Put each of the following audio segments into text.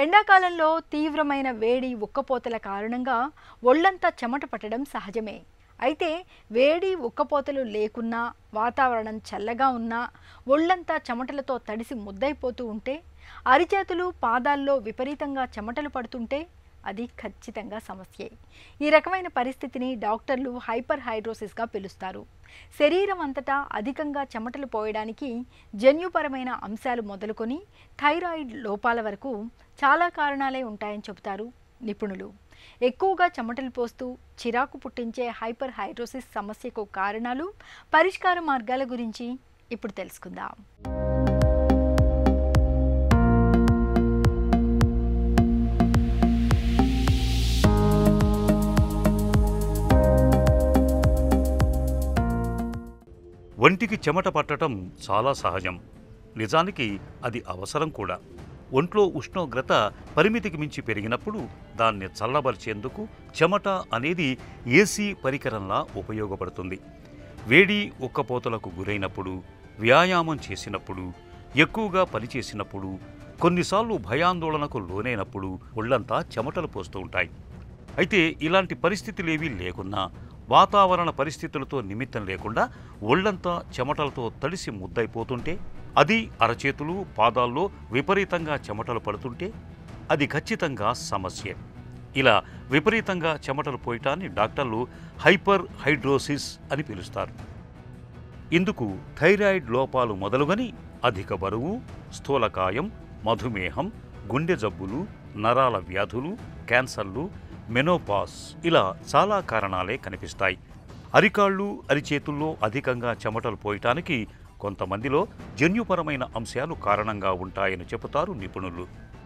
ఎండాకాలంలో తీవ్రమైన వేడి ఉక్కపోతల కారణంగా ఒళ్ళంతా చెమట పట్టడం సహజమే అయితే వేడి ఉక్కపోతలు లేకున్నా వాతావరణం చల్లగా ఉన్నా ఒళ్ళంతా చెమటలతో తడిసి ముద్దైపోతూ ఉంటే అరిచేతులు పాదాల్లో విపరీతంగా చెమటలు పడుతుంటే అది ఖచ్చితంగా సమస్యే ఈ రకమైన పరిస్థితిని డాక్టర్లు హైపర్ హైడ్రోసిస్గా పిలుస్తారు శరీరం అంతటా అధికంగా చెమటలు పోయడానికి జన్యుపరమైన అంశాలు మొదలుకొని థైరాయిడ్ లోపాల వరకు చాలా కారణాలే ఉంటాయని చెబుతారు నిపుణులు ఎక్కువగా చెమటలు పోస్తూ చిరాకు పుట్టించే హైపర్ హైడ్రోసిస్ సమస్యకు కారణాలు పరిష్కార మార్గాల గురించి ఇప్పుడు తెలుసుకుందాం ఒంటికి చెమట పట్టడం చాలా సహజం నిజానికి అది అవసరం కూడా ఒంట్లో ఉష్ణోగ్రత పరిమితికి మించి పెరిగినప్పుడు దాన్ని చల్లబరిచేందుకు చెమట అనేది ఏసీ పరికరంలా ఉపయోగపడుతుంది వేడి ఉక్కపోతలకు గురైనప్పుడు వ్యాయామం చేసినప్పుడు ఎక్కువగా పనిచేసినప్పుడు కొన్నిసార్లు భయాందోళనకు లోనైనప్పుడు ఒళ్ళంతా చెమటలు పోస్తూ ఉంటాయి అయితే ఇలాంటి పరిస్థితులేవీ లేకున్నా వాతావరణ పరిస్థితులతో నిమిత్తం లేకుండా ఒళ్ళంతా చెమటలతో తడిసి ముద్దైపోతుంటే అది అరచేతులు పాదాల్లో విపరీతంగా చెమటలు పడుతుంటే అది ఖచ్చితంగా సమస్య ఇలా విపరీతంగా చెమటలు పోయటాన్ని డాక్టర్లు హైపర్ హైడ్రోసిస్ అని పిలుస్తారు ఇందుకు థైరాయిడ్ లోపాలు మొదలుగని అధిక బరువు స్థూలకాయం మధుమేహం గుండె జబ్బులు నరాల వ్యాధులు క్యాన్సర్లు మెనోపాస్ ఇలా చాలా కారణాలే కనిపిస్తాయి అరికాళ్ళు అరిచేతుల్లో అధికంగా చెమటలు పోయటానికి కొంతమందిలో జన్యుపరమైన అంశాలు కారణంగా ఉంటాయని చెబుతారు నిపుణులు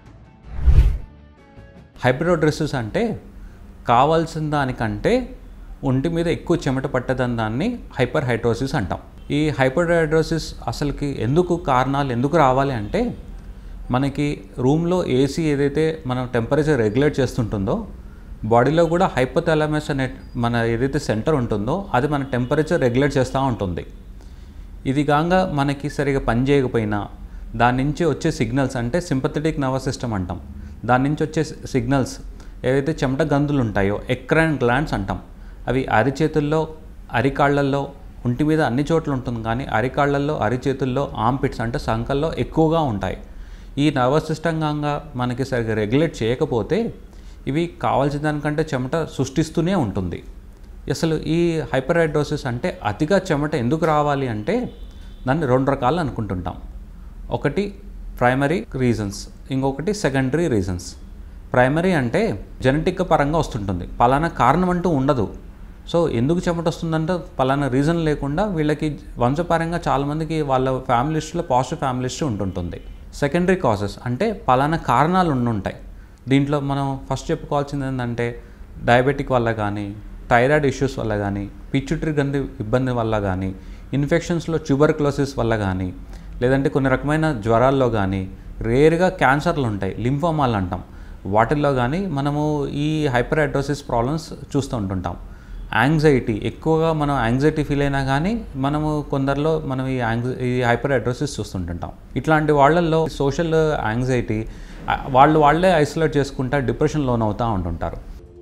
హైపరోడ్రెసిస్ అంటే కావాల్సిన దానికంటే ఒంటి మీద ఎక్కువ చెమట పట్టదని దాన్ని హైపర్ హైడ్రోసిస్ అంటాం ఈ హైపర్ హైడ్రోసిస్ అసలుకి ఎందుకు కారణాలు ఎందుకు రావాలి అంటే మనకి రూమ్లో ఏసీ ఏదైతే మనం టెంపరేచర్ రెగ్యులేట్ చేస్తుంటుందో బాడీలో కూడా హైపోథాలమస్ అనే మన ఏదైతే సెంటర్ ఉంటుందో అది మన టెంపరేచర్ రెగ్యులేట్ చేస్తూ ఉంటుంది ఇది కాగా మనకి సరిగా పని చేయకపోయినా దాని నుంచి వచ్చే సిగ్నల్స్ అంటే సింపథెటిక్ నర్వస్ సిస్టమ్ అంటాం దాని నుంచి వచ్చే సిగ్నల్స్ ఏవైతే చెమట గందులు ఉంటాయో ఎక్రాన్ గ్లాండ్స్ అంటాం అవి అరిచేతుల్లో అరికాళ్ళల్లో ఒంటి మీద అన్ని చోట్ల ఉంటుంది కానీ అరికాళ్ళల్లో అరిచేతుల్లో ఆంపిట్స్ అంటే సంకల్లో ఎక్కువగా ఉంటాయి ఈ నర్వస్ సిస్టమ్ కాగా మనకి సరిగ్గా రెగ్యులేట్ చేయకపోతే ఇవి కావాల్సిన దానికంటే చెమట సృష్టిస్తూనే ఉంటుంది అసలు ఈ హైపర్ హైడ్రోసిస్ అంటే అతిగా చెమట ఎందుకు రావాలి అంటే దాన్ని రెండు రకాలు అనుకుంటుంటాం ఒకటి ప్రైమరీ రీజన్స్ ఇంకొకటి సెకండరీ రీజన్స్ ప్రైమరీ అంటే జెనెటిక్ పరంగా వస్తుంటుంది పలానా కారణం అంటూ ఉండదు సో ఎందుకు చెమట వస్తుందంటే పలానా రీజన్ లేకుండా వీళ్ళకి వంశపరంగా చాలామందికి వాళ్ళ ఫ్యామిలీ లిస్టులో పాజిటివ్ ఫ్యామిలీ లిస్ట్ ఉంటుంటుంది సెకండరీ కాజెస్ అంటే పలానా కారణాలు ఉండుంటాయి దీంట్లో మనం ఫస్ట్ చెప్పుకోవాల్సింది ఏంటంటే డయాబెటిక్ వల్ల కానీ థైరాయిడ్ ఇష్యూస్ వల్ల కానీ పిచ్యుటరీ గంది ఇబ్బంది వల్ల కానీ ఇన్ఫెక్షన్స్లో ట్యూబర్క్లోసిస్ వల్ల కానీ లేదంటే కొన్ని రకమైన జ్వరాల్లో కానీ రేర్గా క్యాన్సర్లు ఉంటాయి లింఫోమాలు అంటాం వాటిల్లో కానీ మనము ఈ హైపర్ హైడ్రోసిస్ ప్రాబ్లమ్స్ చూస్తూ ఉంటుంటాం యాంగ్జైటీ ఎక్కువగా మనం యాంగ్జైటీ ఫీల్ అయినా కానీ మనము కొందరిలో మనం ఈ యాంగ్జై ఈ హైపర్ హైడ్రోసిస్ చూస్తుంటుంటాం ఇట్లాంటి వాళ్ళల్లో సోషల్ యాంగ్జైటీ వాళ్ళు వాళ్ళే ఐసోలేట్ చేసుకుంటా డిప్రెషన్ లోన్ అవుతూ ఉంటుంటారు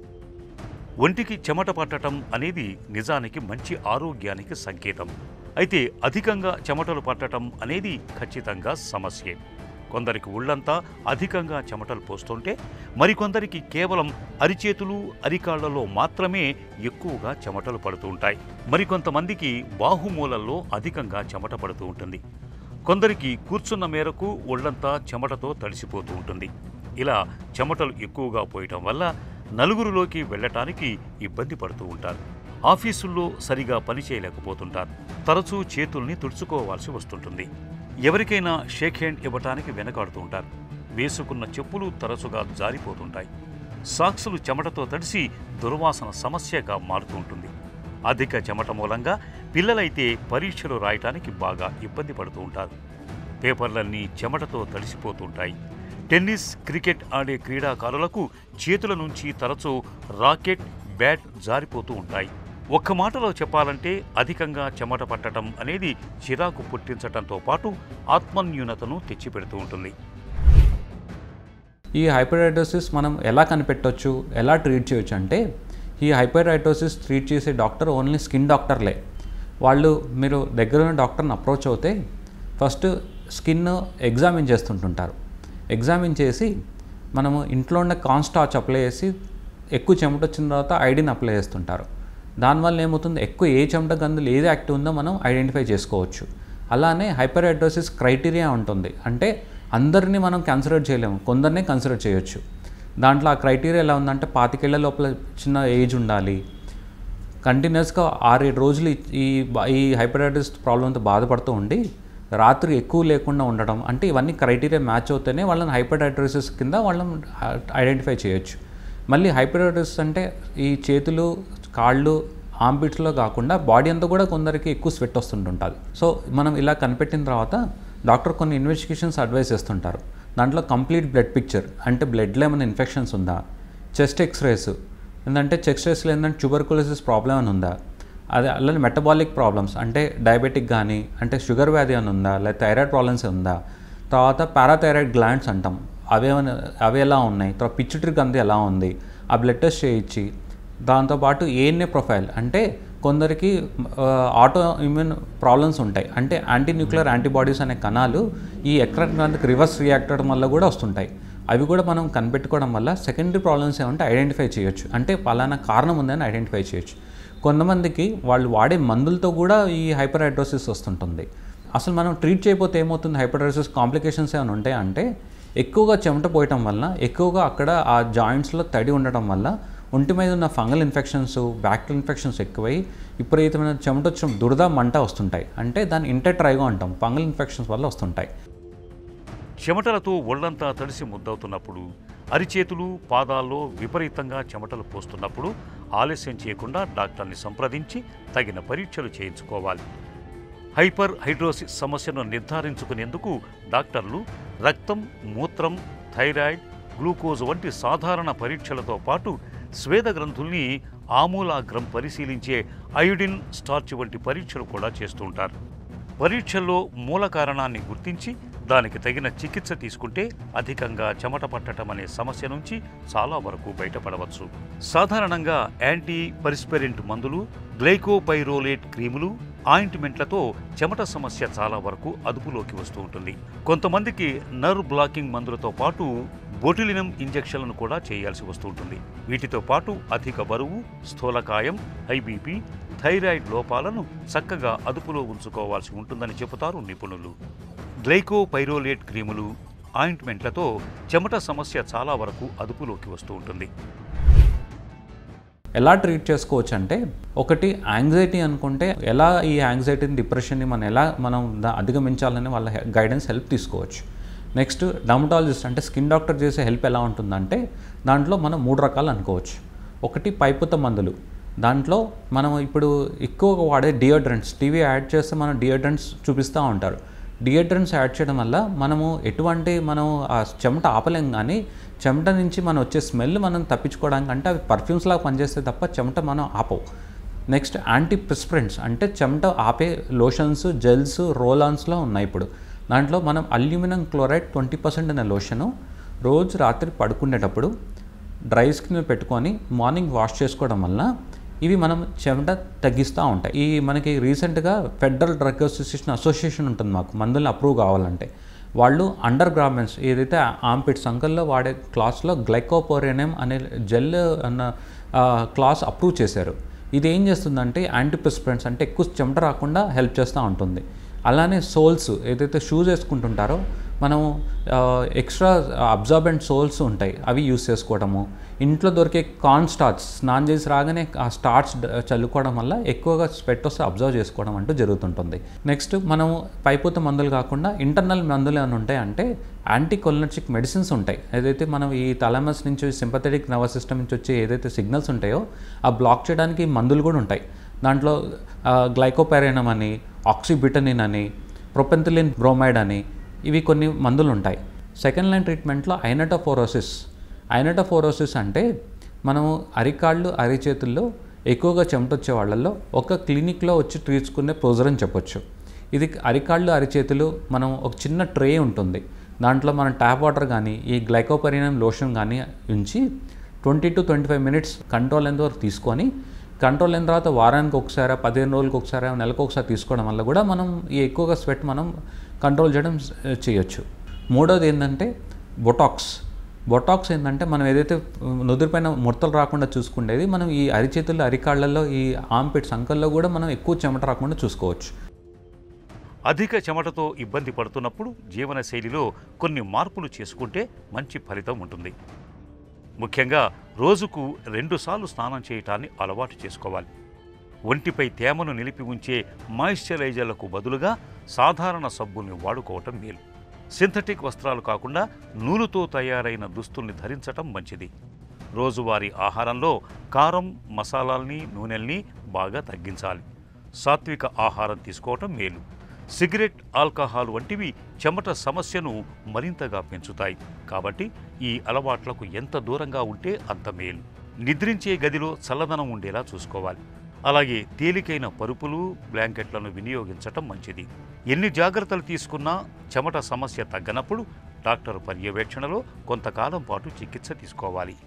ఒంటికి చెమట పట్టడం అనేది నిజానికి మంచి ఆరోగ్యానికి సంకేతం అయితే అధికంగా చెమటలు పట్టడం అనేది ఖచ్చితంగా సమస్యే కొందరికి ఒళ్ళంతా అధికంగా చెమటలు పోస్తుంటే మరికొందరికి కేవలం అరిచేతులు అరికాళ్లలో మాత్రమే ఎక్కువగా చెమటలు పడుతూ ఉంటాయి మరికొంతమందికి బాహుమూలల్లో అధికంగా చెమట పడుతూ ఉంటుంది కొందరికి కూర్చున్న మేరకు ఒళ్ళంతా చెమటతో తడిసిపోతూ ఉంటుంది ఇలా చెమటలు ఎక్కువగా పోయటం వల్ల నలుగురిలోకి వెళ్ళటానికి ఇబ్బంది పడుతూ ఉంటారు ఆఫీసుల్లో సరిగా పని చేయలేకపోతుంటారు తరచూ చేతుల్ని తుడుచుకోవాల్సి వస్తుంటుంది ఎవరికైనా షేక్ హ్యాండ్ ఇవ్వటానికి వెనకాడుతూ ఉంటారు వేసుకున్న చెప్పులు తరచుగా జారిపోతుంటాయి సాక్సులు చెమటతో తడిసి దుర్వాసన సమస్యగా మారుతూ ఉంటుంది అధిక చెమట మూలంగా పిల్లలైతే పరీక్షలు రాయటానికి బాగా ఇబ్బంది పడుతూ ఉంటారు పేపర్లన్నీ చెమటతో తడిసిపోతుంటాయి టెన్నిస్ క్రికెట్ ఆడే క్రీడాకారులకు చేతుల నుంచి తరచూ రాకెట్ బ్యాట్ జారిపోతూ ఉంటాయి ఒక్క మాటలో చెప్పాలంటే అధికంగా చెమట పట్టడం అనేది చిరాకు పుట్టించటంతో పాటు ఆత్మన్యూనతను తెచ్చిపెడుతూ ఉంటుంది ఈ హైపర్హైడ్రోసిస్ మనం ఎలా కనిపెట్టవచ్చు ఎలా ట్రీట్ చేయొచ్చు అంటే ఈ హైపర్హైడ్రోసిస్ ట్రీట్ చేసే డాక్టర్ ఓన్లీ స్కిన్ డాక్టర్లే వాళ్ళు మీరు దగ్గర ఉన్న డాక్టర్ని అప్రోచ్ అవుతే ఫస్ట్ స్కిన్ ఎగ్జామిన్ చేస్తుంటుంటారు ఎగ్జామిన్ చేసి మనము ఇంట్లో ఉన్న కాన్స్టాచ్ అప్లై చేసి ఎక్కువ చెమట వచ్చిన తర్వాత ఐడిని అప్లై చేస్తుంటారు దానివల్ల ఏమవుతుంది ఎక్కువ ఏ చెమట గందులు ఏది యాక్టివ్ ఉందో మనం ఐడెంటిఫై చేసుకోవచ్చు అలానే హైపర్ హైడ్రోసిస్ క్రైటీరియా ఉంటుంది అంటే అందరినీ మనం కన్సిడర్ చేయలేము కొందరినే కన్సిడర్ చేయొచ్చు దాంట్లో ఆ క్రైటీరియా ఎలా ఉందంటే పాతికేళ్ల లోపల చిన్న ఏజ్ ఉండాలి కంటిన్యూస్గా ఆరేడు రోజులు ఈ- ఈ బా- ఈ హైపరైటిస్ ప్రాబ్లంతో బాధపడుతూ ఉండి రాత్రి ఎక్కువ లేకుండా ఉండడం అంటే ఇవన్నీ క్రైటీరియా మ్యాచ్ అవుతేనే వాళ్ళని హైపరైటిస్ కింద వాళ్ళని ఐడెంటిఫై చేయొచ్చు మళ్ళీ హైపరైటిస్ అంటే ఈ చేతులు కాళ్ళు ఆంబిట్స్లో కాకుండా బాడీ అంతా కూడా కొందరికి ఎక్కువ స్వెట్ వస్తుంటుంటుంది సో మనం ఇలా కనిపెట్టిన తర్వాత డాక్టర్ కొన్ని ఇన్వెస్టిగేషన్స్ అడ్వైస్ చేస్తుంటారు దాంట్లో కంప్లీట్ బ్లడ్ పిక్చర్ అంటే బ్లడ్లో ఏమైనా ఇన్ఫెక్షన్స్ ఉందా చెస్ట్ ఎక్స్రేస్ ఏంటంటే చెస్ట్ రేస్లో ఏంటంటే ట్యూబర్కులోసిస్ ప్రాబ్లం అని ఉందా అదే అలానే మెటబాలిక్ ప్రాబ్లమ్స్ అంటే డయాబెటిక్ కానీ అంటే షుగర్ వ్యాధి అని ఉందా లేదా థైరాయిడ్ ప్రాబ్లమ్స్ ఉందా తర్వాత పారాథైరాయిడ్ గ్లాండ్స్ అంటాం అవి ఏమైనా అవి ఎలా ఉన్నాయి తర్వాత పిచ్చుటరీ గంది ఎలా ఉంది ఆ బ్లడ్ టెస్ట్ చేయించి దాంతోపాటు ఏఎన్ఏ ప్రొఫైల్ అంటే కొందరికి ఆటో ఇమ్యూన్ ప్రాబ్లమ్స్ ఉంటాయి అంటే యాంటీ న్యూక్లియర్ యాంటీబాడీస్ అనే కణాలు ఈ ఎక్రాన్ గ్రంథికి రివర్స్ రియాక్ట్ అవ్వడం వల్ల కూడా వస్తుంటాయి అవి కూడా మనం కనిపెట్టుకోవడం వల్ల సెకండరీ ప్రాబ్లమ్స్ ఏమంటే ఐడెంటిఫై చేయొచ్చు అంటే పలానా కారణం ఉందని ఐడెంటిఫై చేయొచ్చు కొంతమందికి వాళ్ళు వాడే మందులతో కూడా ఈ హైపర్ హైడ్రోసిస్ వస్తుంటుంది అసలు మనం ట్రీట్ చేయకపోతే ఏమవుతుంది హైపర్ హైడ్రోసిస్ కాంప్లికేషన్స్ ఏమైనా ఉంటాయి అంటే ఎక్కువగా చెమట పోయటం వల్ల ఎక్కువగా అక్కడ ఆ జాయింట్స్లో తడి ఉండటం వల్ల ఒంటి మీద ఉన్న ఫంగల్ ఇన్ఫెక్షన్స్ బ్యాక్టీరియల్ ఇన్ఫెక్షన్స్ ఎక్కువై విపరీతమైన చెమట వచ్చిన దురద మంట వస్తుంటాయి అంటే దాన్ని ఇంటెట్రైగో అంటాం ఫంగల్ ఇన్ఫెక్షన్స్ వల్ల వస్తుంటాయి చెమటలతో ఒళ్ళంతా తడిసి ముద్దవుతున్నప్పుడు అరిచేతులు పాదాల్లో విపరీతంగా చెమటలు పోస్తున్నప్పుడు ఆలస్యం చేయకుండా డాక్టర్ని సంప్రదించి తగిన పరీక్షలు చేయించుకోవాలి హైపర్ హైడ్రోసిస్ సమస్యను నిర్ధారించుకునేందుకు డాక్టర్లు రక్తం మూత్రం థైరాయిడ్ గ్లూకోజ్ వంటి సాధారణ పరీక్షలతో పాటు స్వేద గ్రంథుల్ని ఆమూలాగ్రం పరిశీలించే అయోడిన్ స్టార్చ్ వంటి పరీక్షలు కూడా చేస్తుంటారు పరీక్షల్లో మూల కారణాన్ని గుర్తించి దానికి తగిన చికిత్స తీసుకుంటే అధికంగా చెమట పట్టడం అనే సమస్య నుంచి చాలా వరకు బయటపడవచ్చు సాధారణంగా యాంటీ పరిస్పెరెంట్ మందులు గ్లైకోపైరోలేట్ క్రీములు ఆయింట్మెంట్లతో చెమట సమస్య చాలా వరకు అదుపులోకి వస్తూ ఉంటుంది కొంతమందికి నర్వ్ బ్లాకింగ్ మందులతో పాటు బొటిలినం ఇంజెక్షన్లను కూడా చేయాల్సి వస్తూ ఉంటుంది వీటితో పాటు అధిక బరువు స్థూలకాయం హై బీపీ థైరాయిడ్ లోపాలను చక్కగా అదుపులో ఉంచుకోవాల్సి ఉంటుందని చెబుతారు నిపుణులు గ్లైకోపైరోలేట్ క్రీములు ఆయింట్మెంట్లతో చెమట సమస్య చాలా వరకు అదుపులోకి వస్తూ ఉంటుంది ఎలా ట్రీట్ చేసుకోవచ్చు అంటే ఒకటి యాంగ్జైటీ అనుకుంటే ఎలా ఈ యాంగ్జైటీని డిప్రెషన్ని మనం ఎలా మనం దా- అధిగమించాలని వాళ్ళ గైడెన్స్ హెల్ప్ తీసుకోవచ్చు నెక్స్ట్ డర్మటాలజిస్ట్ అంటే స్కిన్ డాక్టర్ చేసే హెల్ప్ ఎలా ఉంటుందంటే దాంట్లో మనం మూడు రకాలు అనుకోవచ్చు ఒకటి పైపుత మందులు దాంట్లో మనం ఇప్పుడు ఎక్కువగా వాడే డియోడ్రెంట్స్ టీవీ యాడ్ చేస్తే మనం డియోడ్రెంట్స్ చూపిస్తూ ఉంటారు డియోడ్రెంట్స్ యాడ్ చేయడం వల్ల మనము ఎటువంటి మనం ఆ చెమట ఆపలేం కానీ చెమట నుంచి మనం వచ్చే స్మెల్ మనం తప్పించుకోవడానికి అంటే అవి పర్ఫ్యూమ్స్ లాగా పనిచేస్తే తప్ప చెమట మనం ఆపవు నెక్స్ట్ యాంటీ ప్రిస్ప్రెంట్స్ అంటే చెమట ఆపే లోషన్స్ జెల్స్ రోలాన్స్లో ఉన్నాయి ఇప్పుడు దాంట్లో మనం అల్యూమినియం క్లోరైడ్ ట్వంటీ పర్సెంట్ అనే లోషను రోజు రాత్రి పడుకునేటప్పుడు డ్రై స్కిన్ పెట్టుకొని మార్నింగ్ వాష్ చేసుకోవడం వల్ల ఇవి మనం చెమట తగ్గిస్తూ ఉంటాయి ఈ మనకి రీసెంట్గా ఫెడరల్ డ్రగ్ అసోసియేషన్ అసోసియేషన్ ఉంటుంది మాకు మందుల్ని అప్రూవ్ కావాలంటే వాళ్ళు అండర్ గార్మెంట్స్ ఏదైతే ఆంపిట్ సంకల్లో వాడే క్లాస్లో గ్లైకోపోరేనియం అనే జెల్ అన్న క్లాస్ అప్రూవ్ చేశారు ఇది ఏం చేస్తుందంటే యాంటీప్రిస్పిరెంట్స్ అంటే ఎక్కువ చెమట రాకుండా హెల్ప్ చేస్తూ ఉంటుంది అలానే సోల్స్ ఏదైతే షూస్ వేసుకుంటుంటారో మనం ఎక్స్ట్రా అబ్జార్బెంట్ సోల్స్ ఉంటాయి అవి యూస్ చేసుకోవడము ఇంట్లో దొరికే కార్న్ స్టార్చ్ స్నానం చేసి రాగానే ఆ స్టార్చ్ చల్లుకోవడం వల్ల ఎక్కువగా స్వెట్ వస్తే అబ్జర్వ్ చేసుకోవడం అంటూ జరుగుతుంటుంది నెక్స్ట్ మనం పైపోత మందులు కాకుండా ఇంటర్నల్ మందులు ఏమైనా ఉంటాయి అంటే యాంటీ కొలినర్జిక్ మెడిసిన్స్ ఉంటాయి ఏదైతే మనం ఈ తలమస్ నుంచి సింపథెటిక్ నర్వస్ సిస్టమ్ నుంచి వచ్చే ఏదైతే సిగ్నల్స్ ఉంటాయో ఆ బ్లాక్ చేయడానికి మందులు కూడా ఉంటాయి దాంట్లో గ్లైకోపెరైనం అని ఆక్సిబిటనిన్ అని ప్రొపెంథిలిన్ బ్రోమైడ్ అని ఇవి కొన్ని మందులు ఉంటాయి సెకండ్ లైన్ ట్రీట్మెంట్లో ఐనటోఫోరోసిస్ ఐనటోఫోరోసిస్ అంటే మనము అరికాళ్ళు అరిచేతుల్లో ఎక్కువగా చెమటొచ్చే వాళ్ళల్లో ఒక క్లినిక్లో వచ్చి తీసుకునే ప్రొజర్ అని చెప్పొచ్చు ఇది అరికాళ్ళు అరిచేతులు మనం ఒక చిన్న ట్రే ఉంటుంది దాంట్లో మనం ట్యాప్ వాటర్ కానీ ఈ గ్లైకోపరినం లోషన్ కానీ ఉంచి twenty to twenty five minutes control ఎంత వరకు తీసుకొని కంట్రోల్ అయిన తర్వాత వారానికి ఒకసారి పదిహేను రోజులకు ఒకసారి నెలకు ఒకసారి తీసుకోవడం వల్ల కూడా మనం ఈ ఎక్కువగా స్వెట్ మనం కంట్రోల్ చేయడం స- చేయొచ్చు మూడోది ఏంటంటే బొటాక్స్ బొటాక్స్ ఏంటంటే మనం ఏదైతే నుదురుపైన ముడతలు రాకుండా చూసుకునేది మనం ఈ అరిచేతుల్లో అరికాళ్ళల్లో ఈ ఆంపిట్స్ అంకల్లో కూడా మనం ఎక్కువ చెమట రాకుండా చూసుకోవచ్చు అధిక చెమటతో ఇబ్బంది పడుతున్నప్పుడు జీవనశైలిలో కొన్ని మార్పులు చేసుకుంటే మంచి ఫలితం ఉంటుంది ముఖ్యంగా రోజుకు రెండుసార్లు స్నానం చేయటాన్ని అలవాటు చేసుకోవాలి ఒంటిపై తేమను నిలిపి ఉంచే మాయిశ్చరైజర్లకు బదులుగా సాధారణ సబ్బుల్ని వాడుకోవటం మేలు సింథటిక్ వస్త్రాలు కాకుండా నూలుతో తయారైన దుస్తుల్ని ధరించటం మంచిది రోజువారీ ఆహారంలో కారం మసాలాల్ని నూనెల్ని బాగా తగ్గించాలి సాత్విక ఆహారం తీసుకోవటం మేలు సిగరెట్ ఆల్కహాల్ వంటివి చెమట సమస్యను మరింతగా పెంచుతాయి కాబట్టి ఈ అలవాట్లకు ఎంత దూరంగా ఉంటే అంత మేలు నిద్రించే గదిలో చల్లదనం ఉండేలా చూసుకోవాలి అలాగే తేలికైన పరుపులు బ్లాంకెట్లను వినియోగించటం మంచిది ఎన్ని జాగ్రత్తలు తీసుకున్నా చెమట సమస్య తగ్గనప్పుడు డాక్టర్ పర్యవేక్షణలో కొంతకాలం పాటు చికిత్స తీసుకోవాలి